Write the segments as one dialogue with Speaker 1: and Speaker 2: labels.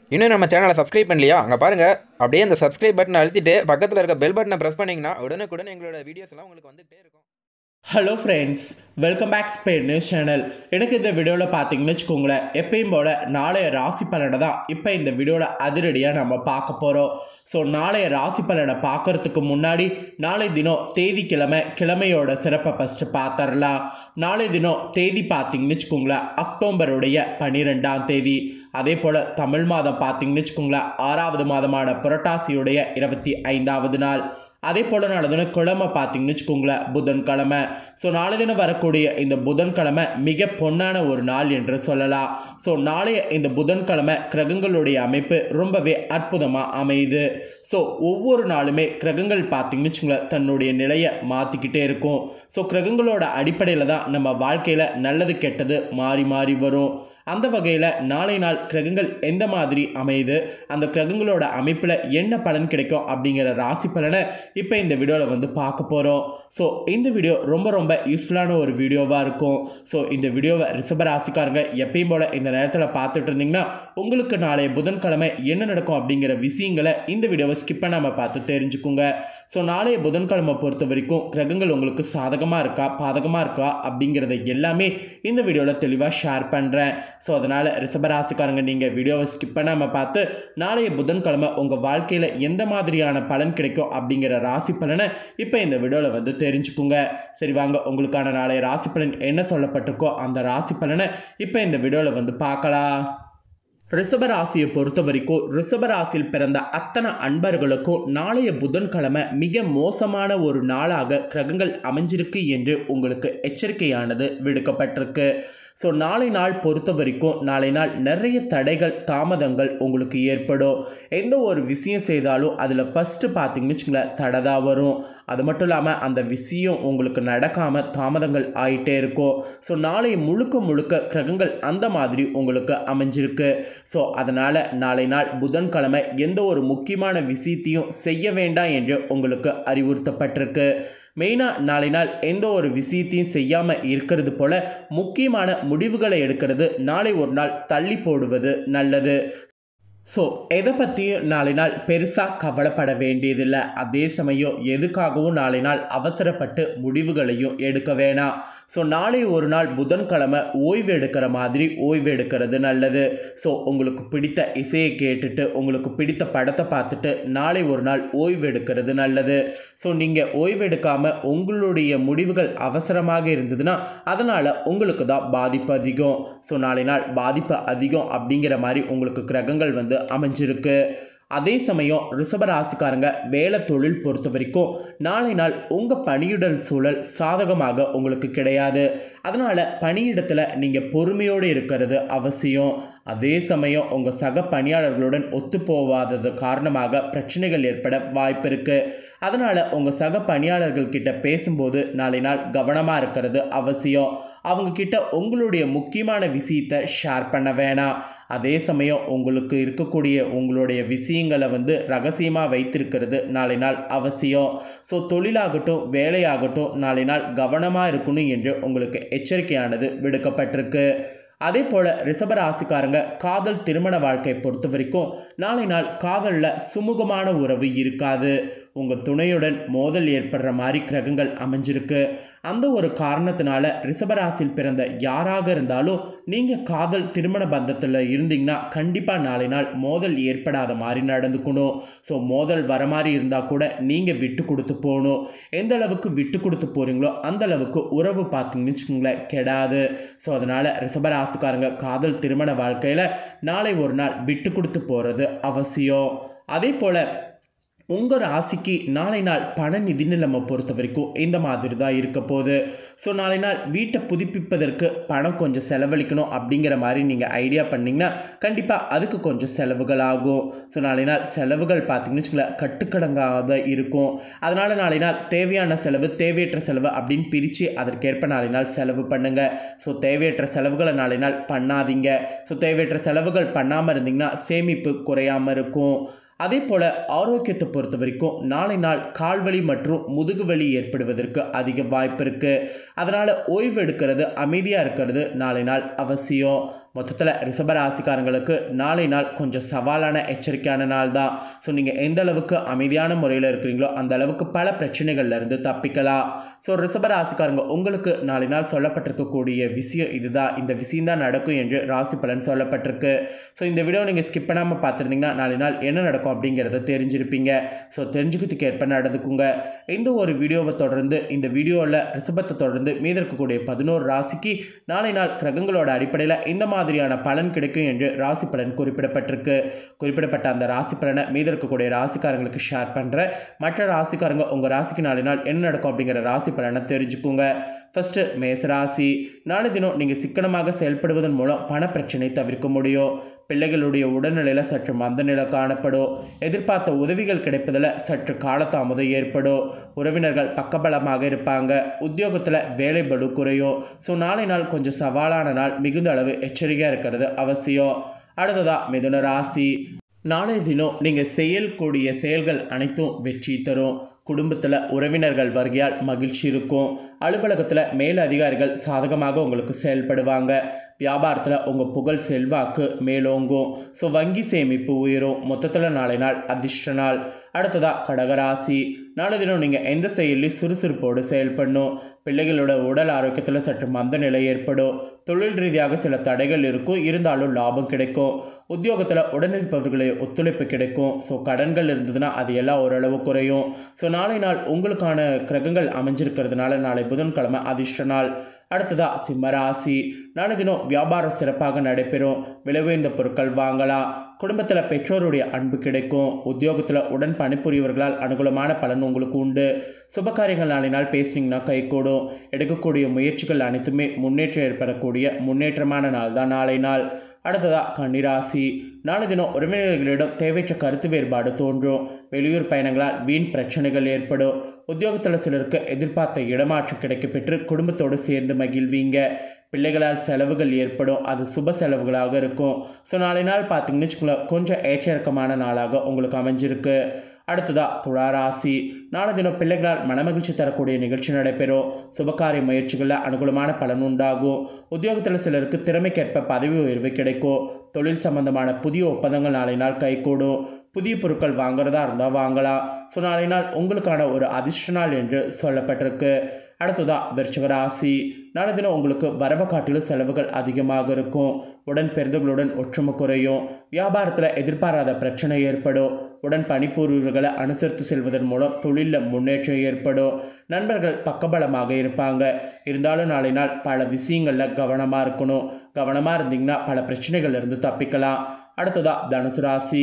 Speaker 1: இன்னும் நம்ம சேனலை சப்ஸ்கிரைப் பண்ணலையா அங்கே பாருங்கள் அப்படியே அந்த சப்ஸ்கிரைப் பட்டனை அழுத்திட்டு பக்கத்தில் இருக்க பெல் பட்டனை ப்ரெஸ் பண்ணிங்கன்னா உடனுக்குடன் எங்களோட வீடியோஸ் எல்லாம் உங்களுக்கு வந்துகிட்டே இருக்கும்
Speaker 2: hello friends welcome back Spade news channel எனக்கு இந்த வீடியோவில் பார்த்தீங்கன்னு வச்சுக்கோங்களேன் எப்பயும் போல நாளைய ராசி பலனை தான் இப்போ இந்த வீடியோவில் அதிரடியாக நம்ம பார்க்க போகிறோம் ஸோ நாளைய ராசி பலனை பார்க்கறதுக்கு முன்னாடி நாளை தினம் தேதி கிழமை கிழமையோட சிறப்பை ஃபஸ்ட்டு பார்த்துடலாம் நாளை தினம் தேதி பார்த்தீங்கன்னு வச்சுக்கோங்களேன் அக்டோபருடைய பன்னிரெண்டாம் தேதி அதே போல் தமிழ் மாதம் பார்த்தீங்கன்னு வச்சுக்கோங்களேன் ஆறாவது மாதமான புரட்டாசியுடைய இருபத்தி ஐந்தாவது நாள் அதே போல் நாளை தினம் கிழமை பார்த்தீங்கன்னு வச்சுக்கோங்களேன் புதன்கிழமை ஸோ நாளை தினம் வரக்கூடிய இந்த புதன்கிழமை மிக பொன்னான ஒரு நாள் என்று சொல்லலாம் ஸோ நாளைய இந்த புதன்கிழமை கிரகங்களுடைய அமைப்பு ரொம்பவே அற்புதமாக அமையுது ஸோ ஒவ்வொரு நாளுமே கிரகங்கள் பார்த்தீங்கன்னு வச்சுக்கோங்களேன் தன்னுடைய நிலையை மாற்றிக்கிட்டே இருக்கும் ஸோ கிரகங்களோட அடிப்படையில் தான் நம்ம வாழ்க்கையில் நல்லது கெட்டது மாறி மாறி வரும் அந்த வகையில் நாளை நாள் கிரகங்கள் எந்த மாதிரி அமையுது அந்த கிரகங்களோட அமைப்பில் என்ன பலன் கிடைக்கும் அப்படிங்கிற ராசி பலனை இப்போ இந்த வீடியோவில் வந்து பார்க்க போகிறோம் ஸோ இந்த வீடியோ ரொம்ப ரொம்ப யூஸ்ஃபுல்லான ஒரு வீடியோவாக இருக்கும் ஸோ இந்த வீடியோவை ரிஷப ராசிக்காரங்க எப்பயும் போல் இந்த நேரத்தில் பார்த்துட்டு இருந்தீங்கன்னா உங்களுக்கு நாளைய புதன்கிழமை என்ன நடக்கும் அப்படிங்கிற விஷயங்களை இந்த வீடியோவை ஸ்கிப் பண்ணாமல் பார்த்து தெரிஞ்சுக்குங்க ஸோ நாளைய புதன்கிழமை பொறுத்த வரைக்கும் கிரகங்கள் உங்களுக்கு சாதகமாக இருக்கா பாதகமாக இருக்கா அப்படிங்கிறத எல்லாமே இந்த வீடியோவில் தெளிவாக ஷேர் பண்ணுறேன் ஸோ அதனால் ரிஷபராசிக்காரங்க நீங்கள் வீடியோவை ஸ்கிப் பண்ணாமல் பார்த்து நாளைய புதன்கிழமை உங்கள் வாழ்க்கையில் எந்த மாதிரியான பலன் கிடைக்கும் அப்படிங்கிற ராசி பலனை இப்போ இந்த வீடியோவில் வந்து தெரிஞ்சுக்குங்க சரி வாங்க உங்களுக்கான நாளைய ராசி பலன் என்ன சொல்லப்பட்டிருக்கோ அந்த ராசி பலனை இப்போ இந்த வீடியோவில் வந்து பார்க்கலாம் ரிஷபராசியை பொறுத்த வரைக்கும் ரிஷபராசியில் பிறந்த அத்தனை அன்பர்களுக்கும் நாளைய புதன்கிழமை மிக மோசமான ஒரு நாளாக கிரகங்கள் அமைஞ்சிருக்கு என்று உங்களுக்கு எச்சரிக்கையானது விடுக்கப்பட்டிருக்கு ஸோ நாளை நாள் பொறுத்த வரைக்கும் நாளை நாள் நிறைய தடைகள் தாமதங்கள் உங்களுக்கு ஏற்படும் எந்த ஒரு விஷயம் செய்தாலும் அதில் ஃபஸ்ட்டு பார்த்தீங்கன்னு வச்சுங்களேன் தடை தான் வரும் அது மட்டும் இல்லாமல் அந்த விஷயம் உங்களுக்கு நடக்காமல் தாமதங்கள் ஆகிட்டே இருக்கும் ஸோ நாளை முழுக்க முழுக்க கிரகங்கள் அந்த மாதிரி உங்களுக்கு அமைஞ்சிருக்கு ஸோ அதனால் நாளை நாள் புதன்கிழமை எந்த ஒரு முக்கியமான விஷயத்தையும் செய்ய வேண்டாம் என்று உங்களுக்கு அறிவுறுத்தப்பட்டிருக்கு மெயினாக நாளை நாள் எந்த ஒரு விஷயத்தையும் செய்யாமல் இருக்கிறது போல் முக்கியமான முடிவுகளை எடுக்கிறது நாளை ஒரு நாள் தள்ளி போடுவது நல்லது ஸோ எதை பற்றியும் நாளை நாள் பெருசாக கவலைப்பட வேண்டியதில்லை அதே சமயம் எதுக்காகவும் நாளை நாள் அவசரப்பட்டு முடிவுகளையும் எடுக்க வேணாம் ஸோ நாளை ஒரு நாள் புதன்கிழமை ஓய்வு எடுக்கிற மாதிரி ஓய்வு எடுக்கிறது நல்லது ஸோ உங்களுக்கு பிடித்த இசையை கேட்டுட்டு உங்களுக்கு பிடித்த படத்தை பார்த்துட்டு நாளை ஒரு நாள் ஓய்வு எடுக்கிறது நல்லது ஸோ நீங்கள் ஓய்வு எடுக்காமல் உங்களுடைய முடிவுகள் அவசரமாக இருந்ததுன்னா அதனால் உங்களுக்கு தான் பாதிப்பு அதிகம் ஸோ நாளை நாள் பாதிப்பு அதிகம் அப்படிங்கிற மாதிரி உங்களுக்கு கிரகங்கள் வந்து அமைஞ்சிருக்கு அதே சமயம் ரிஷபராசிக்காரங்க வேலை தொழில் பொறுத்த வரைக்கும் நாளை நாள் உங்கள் பணியிடல் சூழல் சாதகமாக உங்களுக்கு கிடையாது அதனால் பணியிடத்தில் நீங்கள் பொறுமையோடு இருக்கிறது அவசியம் அதே சமயம் உங்கள் சக பணியாளர்களுடன் ஒத்துப்போவாதது காரணமாக பிரச்சனைகள் ஏற்பட வாய்ப்பு இருக்குது அதனால் உங்கள் சக பணியாளர்கள் கிட்ட பேசும்போது நாளை நாள் கவனமாக இருக்கிறது அவசியம் அவங்க கிட்ட உங்களுடைய முக்கியமான விஷயத்தை ஷேர் பண்ண வேணாம் அதே சமயம் உங்களுக்கு இருக்கக்கூடிய உங்களுடைய விஷயங்களை வந்து ரகசியமாக வைத்திருக்கிறது நாளை நாள் அவசியம் ஸோ தொழிலாகட்டும் வேலையாகட்டும் நாளை நாள் கவனமாக இருக்கணும் என்று உங்களுக்கு எச்சரிக்கையானது விடுக்கப்பட்டிருக்கு அதே போல் ரிஷபராசிக்காரங்க காதல் திருமண வாழ்க்கை பொறுத்த வரைக்கும் நாளை நாள் காதலில் சுமூகமான உறவு இருக்காது உங்கள் துணையுடன் மோதல் ஏற்படுற மாதிரி கிரகங்கள் அமைஞ்சிருக்கு அந்த ஒரு காரணத்தினால ரிஷபராசியில் பிறந்த யாராக இருந்தாலும் நீங்கள் காதல் திருமண பந்தத்தில் இருந்தீங்கன்னா கண்டிப்பாக நாளை நாள் மோதல் ஏற்படாத மாதிரி நடந்துக்கணும் ஸோ மோதல் வர மாதிரி இருந்தால் கூட நீங்கள் விட்டு கொடுத்து போகணும் எந்த அளவுக்கு விட்டு கொடுத்து போகிறீங்களோ அந்த அளவுக்கு உறவு பார்த்தீங்கன்னு வச்சுக்கோங்களேன் கெடாது ஸோ அதனால் ரிஷபராசிக்காரங்க காதல் திருமண வாழ்க்கையில் நாளை ஒரு நாள் விட்டு கொடுத்து போகிறது அவசியம் அதே போல் உங்கள் ராசிக்கு நாளை நாள் பண நிதி நிலைமை பொறுத்த வரைக்கும் இந்த மாதிரி தான் இருக்க போகுது ஸோ நாளை நாள் வீட்டை புதுப்பிப்பதற்கு பணம் கொஞ்சம் செலவழிக்கணும் அப்படிங்கிற மாதிரி நீங்கள் ஐடியா பண்ணிங்கன்னா கண்டிப்பாக அதுக்கு கொஞ்சம் செலவுகள் ஆகும் ஸோ நாளை நாள் செலவுகள் பார்த்தீங்கன்னு வச்சுக்கோங்களேன் கட்டுக்கடங்காத இருக்கும் அதனால் நாளை நாள் தேவையான செலவு தேவையற்ற செலவு அப்படின்னு பிரித்து அதற்கேற்ப நாளை நாள் செலவு பண்ணுங்கள் ஸோ தேவையற்ற செலவுகளை நாளை நாள் பண்ணாதீங்க ஸோ தேவையற்ற செலவுகள் பண்ணாமல் இருந்தீங்கன்னா சேமிப்பு குறையாமல் இருக்கும் அதே போல் ஆரோக்கியத்தை பொறுத்த வரைக்கும் நாளை நாள் கால்வலி மற்றும் முதுகு வலி ஏற்படுவதற்கு அதிக வாய்ப்பு இருக்குது அதனால் ஓய்வு எடுக்கிறது அமைதியாக இருக்கிறது நாளை நாள் அவசியம் மொத்தத்தில் ரிஷபராசிக்காரங்களுக்கு நாளை நாள் கொஞ்சம் சவாலான எச்சரிக்கையான நாள் தான் ஸோ நீங்கள் எந்த அளவுக்கு அமைதியான முறையில் இருக்கிறீங்களோ அந்த அளவுக்கு பல பிரச்சனைகள்ல இருந்து தப்பிக்கலாம் ஸோ ரிஷபராசிக்காரங்க உங்களுக்கு நாளை நாள் சொல்லப்பட்டிருக்கக்கூடிய விஷயம் இதுதான் இந்த விஷயம் தான் நடக்கும் என்று ராசி பலன் சொல்லப்பட்டிருக்கு ஸோ இந்த வீடியோ நீங்கள் ஸ்கிப் பண்ணாமல் பார்த்துருந்தீங்கன்னா நாளை நாள் என்ன நடக்கும் அப்படிங்கிறத தெரிஞ்சிருப்பீங்க ஸோ தெரிஞ்சுக்கிறதுக்கு ஏற்ப நடந்துக்குங்க இந்த ஒரு வீடியோவை தொடர்ந்து இந்த வீடியோவில் ரிஷபத்தை தொடர்ந்து மீதி இருக்கக்கூடிய பதினோரு ராசிக்கு நாளை நாள் கிரகங்களோட அடிப்படையில் இந்த மாதிரியான பலன் கிடைக்கும் என்று ராசி பலன் குறிப்பிடப்பட்டிருக்கு குறிப்பிடப்பட்ட அந்த ராசி பலனை மீதி இருக்கக்கூடிய ராசிக்காரங்களுக்கு ஷேர் பண்ணுறேன் மற்ற ராசிக்காரங்க உங்கள் ராசிக்கு நாளை நாள் என்ன நடக்கும் அப்படிங்கிற ராசி பலனை தெரிஞ்சுக்குங்க ஃபஸ்ட்டு மேசராசி நாளை தினம் நீங்கள் சிக்கனமாக செயல்படுவதன் மூலம் பண பிரச்சனை தவிர்க்க முடியும் பிள்ளைகளுடைய உடல்நிலையில் சற்று மந்த நிலை காணப்படும் எதிர்பார்த்த உதவிகள் கிடைப்பதில் சற்று காலதாமதம் ஏற்படும் உறவினர்கள் பக்கபலமாக இருப்பாங்க உத்தியோகத்தில் வேலை பளு குறையும் ஸோ நாளை நாள் கொஞ்சம் சவாலான நாள் மிகுந்த அளவு எச்சரிக்கையாக இருக்கிறது அவசியம் அடுத்ததா மிதுன ராசி நாளைய தினம் நீங்கள் செய்யக்கூடிய செயல்கள் அனைத்தும் வெற்றி தரும் குடும்பத்தில் உறவினர்கள் வருகையால் மகிழ்ச்சி இருக்கும் அலுவலகத்தில் மேல் அதிகாரிகள் சாதகமாக உங்களுக்கு செயல்படுவாங்க வியாபாரத்தில் உங்கள் புகழ் செல்வாக்கு மேலோங்கும் ஸோ வங்கி சேமிப்பு உயரும் மொத்தத்தில் நாளை நாள் அதிர்ஷ்ட நாள் அடுத்ததா கடகராசி நாளை தினம் நீங்கள் எந்த செயலையும் சுறுசுறுப்போடு செயல்படணும் பிள்ளைகளோட உடல் ஆரோக்கியத்தில் சற்று மந்த நிலை ஏற்படும் தொழில் ரீதியாக சில தடைகள் இருக்கும் இருந்தாலும் லாபம் கிடைக்கும் உத்தியோகத்தில் உடனிருப்பவர்களை ஒத்துழைப்பு கிடைக்கும் ஸோ கடன்கள் இருந்ததுன்னா அது எல்லாம் ஓரளவு குறையும் ஸோ நாளை நாள் உங்களுக்கான கிரகங்கள் அமைஞ்சிருக்கிறதுனால நாளை புதன்கிழமை அதிர்ஷ்ட நாள் அடுத்ததா சிம்மராசி நாளை தினம் வியாபாரம் சிறப்பாக நடைபெறும் விலை உயர்ந்த பொருட்கள் வாங்கலாம் குடும்பத்தில் பெற்றோருடைய அன்பு கிடைக்கும் உத்தியோகத்தில் உடன் பணிபுரியவர்களால் அனுகூலமான பலன் உங்களுக்கு உண்டு சுபகாரியங்கள் நாளை நாள் பேசுனீங்கன்னா கைகூடும் எடுக்கக்கூடிய முயற்சிகள் அனைத்துமே முன்னேற்றம் ஏற்படக்கூடிய முன்னேற்றமான நாள் தான் நாளை நாள் அடுத்ததா கன்னிராசி நாளை தினம் உறவினர்களிடம் தேவையற்ற கருத்து வேறுபாடு தோன்றும் வெளியூர் பயணங்களால் வீண் பிரச்சனைகள் ஏற்படும் உத்தியோகத்தில் சிலருக்கு எதிர்பார்த்த இடமாற்றம் கிடைக்கப்பெற்று குடும்பத்தோடு சேர்ந்து மகிழ்வீங்க பிள்ளைகளால் செலவுகள் ஏற்படும் அது சுப செலவுகளாக இருக்கும் ஸோ நாளை நாள் பார்த்தீங்கன்னு வச்சுக்கோங்களேன் கொஞ்சம் ஏற்ற இறக்கமான நாளாக உங்களுக்கு அமைஞ்சிருக்கு அடுத்ததா துளாராசி நாளை தினம் பிள்ளைகளால் மனமகிழ்ச்சி தரக்கூடிய நிகழ்ச்சி நடைபெறும் சுபகாரிய முயற்சிகளில் அனுகூலமான பலன் உண்டாகும் உத்தியோகத்தில் சிலருக்கு திறமைக்கேற்ப பதவி உயர்வு கிடைக்கும் தொழில் சம்பந்தமான புதிய ஒப்பந்தங்கள் நாளை நாள் கைகூடும் புதிய பொருட்கள் வாங்குறதா இருந்தால் வாங்கலாம் ஸோ நாளை நாள் உங்களுக்கான ஒரு அதிர்ஷ்ட நாள் என்று சொல்லப்பட்டிருக்கு அடுத்ததா விருச்சிக ராசி நாளை தினம் உங்களுக்கு வரவை காட்டிலும் செலவுகள் அதிகமாக இருக்கும் உடன் பிறந்தவர்களுடன் ஒற்றுமை குறையும் வியாபாரத்தில் எதிர்பாராத பிரச்சனை ஏற்படும் உடன் பணிபுரிவர்களை அனுசரித்து செல்வதன் மூலம் தொழிலில் முன்னேற்றம் ஏற்படும் நண்பர்கள் பக்கபலமாக இருப்பாங்க இருந்தாலும் நாளை நாள் பல விஷயங்களில் கவனமாக இருக்கணும் கவனமாக இருந்தீங்கன்னா பல பிரச்சனைகள்ல இருந்து தப்பிக்கலாம் அடுத்ததா தனுசு ராசி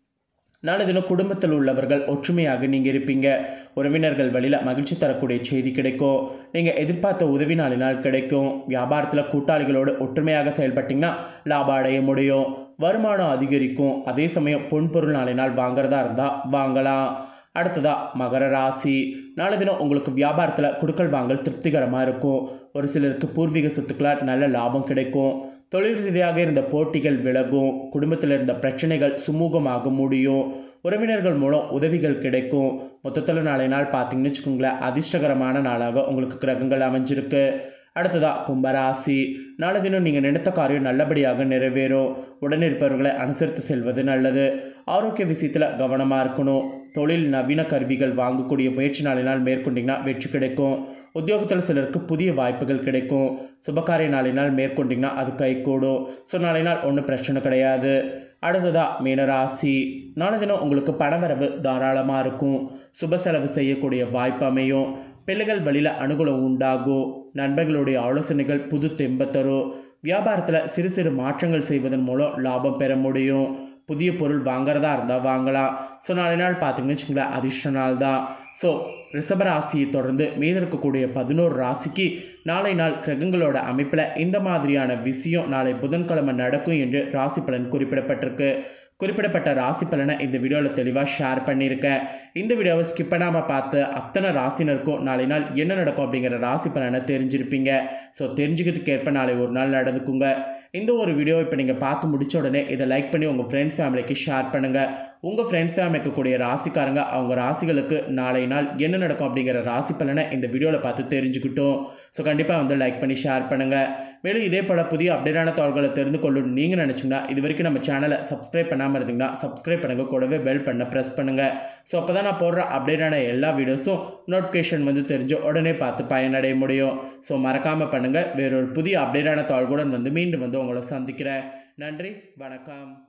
Speaker 2: நாளை தினம் குடும்பத்தில் உள்ளவர்கள் ஒற்றுமையாக நீங்கள் இருப்பீங்க உறவினர்கள் வழியில் மகிழ்ச்சி தரக்கூடிய செய்தி கிடைக்கும் நீங்கள் எதிர்பார்த்த உதவி நாளை நாள் கிடைக்கும் வியாபாரத்தில் கூட்டாளிகளோடு ஒற்றுமையாக செயல்பட்டிங்கன்னா லாபம் அடைய முடியும் வருமானம் அதிகரிக்கும் அதே சமயம் பொன்பொருள் நாளை நாள் வாங்குறதா இருந்தால் வாங்கலாம் அடுத்ததா மகர ராசி நாளை தினம் உங்களுக்கு வியாபாரத்தில் குடுக்கல் வாங்கல் திருப்திகரமாக இருக்கும் ஒரு சிலருக்கு பூர்வீக சொத்துக்களால் நல்ல லாபம் கிடைக்கும் தொழில் ரீதியாக இருந்த போட்டிகள் விலகும் குடும்பத்தில் இருந்த பிரச்சனைகள் சுமூகமாக முடியும் உறவினர்கள் மூலம் உதவிகள் கிடைக்கும் மொத்தத்தில் நாளை நாள் பார்த்தீங்கன்னு வச்சுக்கோங்களேன் அதிர்ஷ்டகரமான நாளாக உங்களுக்கு கிரகங்கள் அமைஞ்சிருக்கு அடுத்ததா கும்பராசி நாளை தினம் நீங்கள் நினைத்த காரியம் நல்லபடியாக நிறைவேறும் உடன் இருப்பவர்களை அனுசரித்து செல்வது நல்லது ஆரோக்கிய விஷயத்தில் கவனமாக இருக்கணும் தொழில் நவீன கருவிகள் வாங்கக்கூடிய முயற்சி நாளை நாள் மேற்கொண்டீங்கன்னா வெற்றி கிடைக்கும் உத்தியோகத்தில் சிலருக்கு புதிய வாய்ப்புகள் கிடைக்கும் சுபகாரிய நாளை நாள் மேற்கொண்டிங்கன்னா அது கைகூடும் ஸோ நாளை நாள் ஒன்றும் பிரச்சனை கிடையாது அடுத்ததா மீனராசி நாளை தினம் உங்களுக்கு பணவரவு தாராளமாக இருக்கும் சுப செலவு செய்யக்கூடிய வாய்ப்பு அமையும் பிள்ளைகள் வழியில் அனுகூலம் உண்டாகும் நண்பர்களுடைய ஆலோசனைகள் புது தெம்ப தரும் வியாபாரத்தில் சிறு சிறு மாற்றங்கள் செய்வதன் மூலம் லாபம் பெற முடியும் புதிய பொருள் வாங்குறதா இருந்தால் வாங்கலாம் ஸோ நாளை நாள் பார்த்தீங்கன்னு வச்சுக்கோங்களேன் அதிர்ஷ்ட நாள் தான் ஸோ ரிஷப ராசியை தொடர்ந்து மீதி இருக்கக்கூடிய பதினோரு ராசிக்கு நாளை நாள் கிரகங்களோட அமைப்பில் இந்த மாதிரியான விஷயம் நாளை புதன்கிழமை நடக்கும் என்று ராசி பலன் குறிப்பிடப்பட்டிருக்கு குறிப்பிடப்பட்ட ராசி பலனை இந்த வீடியோவில் தெளிவாக ஷேர் பண்ணியிருக்கேன் இந்த வீடியோவை ஸ்கிப் பண்ணாமல் பார்த்து அத்தனை ராசினருக்கும் நாளை நாள் என்ன நடக்கும் அப்படிங்கிற ராசி பலனை தெரிஞ்சிருப்பீங்க ஸோ தெரிஞ்சுக்கிறதுக்கு ஏற்ப நாளை ஒரு நாள் நடந்துக்குங்க இந்த ஒரு வீடியோ இப்போ நீங்கள் பார்த்து முடிச்ச உடனே இதை லைக் பண்ணி உங்கள் ஃப்ரெண்ட்ஸ் ஃபேமிலிக்கு ஷேர் பண்ணுங்கள் உங்கள் ஃப்ரெண்ட்ஸ் ஃபேம் இருக்கக்கூடிய ராசிக்காரங்க அவங்க ராசிகளுக்கு நாளை நாள் என்ன நடக்கும் அப்படிங்கிற ராசி பலனை இந்த வீடியோவில் பார்த்து தெரிஞ்சுக்கிட்டோம் ஸோ கண்டிப்பாக வந்து லைக் பண்ணி ஷேர் பண்ணுங்கள் மேலும் இதே போல் புதிய அப்டேட்டான தகவல்களை தெரிந்து கொள்ளணும் நீங்கள் நினச்சிங்கன்னா இது வரைக்கும் நம்ம சேனலை சப்ஸ்கிரைப் பண்ணாமல் இருந்தீங்கன்னா சப்ஸ்கிரைப் பண்ணுங்கள் கூடவே பெல் பண்ண ப்ரெஸ் பண்ணுங்கள் ஸோ அப்போ தான் நான் போடுற அப்டேட்டான எல்லா வீடியோஸும் நோட்டிஃபிகேஷன் வந்து தெரிஞ்சு உடனே பார்த்து பயனடைய முடியும் ஸோ மறக்காமல் பண்ணுங்கள் வேறொரு புதிய அப்டேட்டான தகவல்களுடன் வந்து மீண்டும் வந்து உங்களை சந்திக்கிறேன் நன்றி வணக்கம்